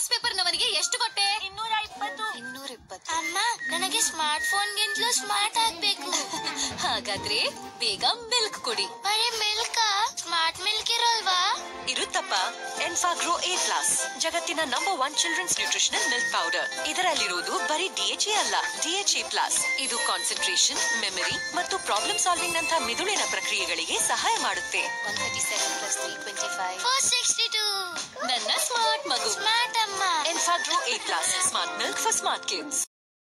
news paper ನವನಿಗೆ ಎಷ್ಟು ಕೊಟ್ಟೆ ಇನ್ನೂರ ಇಪ್ಪತ್ತು ಇನ್ನೂರ ಇಪ್ಪತ್ತು ಅಮ್ಮ ನನಗೆ ಸ್ಮಾರ್ಟ್ ಫೋನ್ ಗಿಂತಲೂ ಸ್ಮಾರ್ಟ್ ಆಗ್ಬೇಕು ಹಾಗಾದ್ರೆ ಬೇಗ ಮಿಲ್ಕ್ ಕೊಡಿ ಬರೀ ಮಿಲ್ಕ್ ಸ್ಮಾರ್ಟ್ ಮಿಲ್ಕ್ ಇರೋಲ್ವಾ ಇರುತ್ತಪ್ಪ ಎನ್ಫಾಗ್ರೋ ಎ ಪ್ಲಸ್ ಜಗತ್ತಿನ number one children's nutritional milk powder ಇದರಲ್ಲಿರುವುದು ಬರೀ ಡಿಎಚ್ಎ ಅಲ್ಲ ಡಿಎಚ್ಎ ಪ್ಲಸ್ ಇದು ಕಾನ್ಸಂಟ್ರೇಷನ್ ಮೆಮರಿ ಮತ್ತು ಪ್ರಾಬ್ಲಮ್ ಸಾಲ್ವಿಂಗ್ ನಂತಹ ಮಿದುಳಿನ ಪ್ರಕ್ರಿಯೆಗಳಿಗೆ ಸಹಾಯ ಮಾಡುತ್ತೆ one thirty seven plus three twenty five four sixty two ನನ್ನ ಸ್ಮಾರ್ಟ್ ಮಗು ಸ್ಮಾರ್ಟ್ ಅಮ್ಮ Enfagrow A plus smart milk for smart kids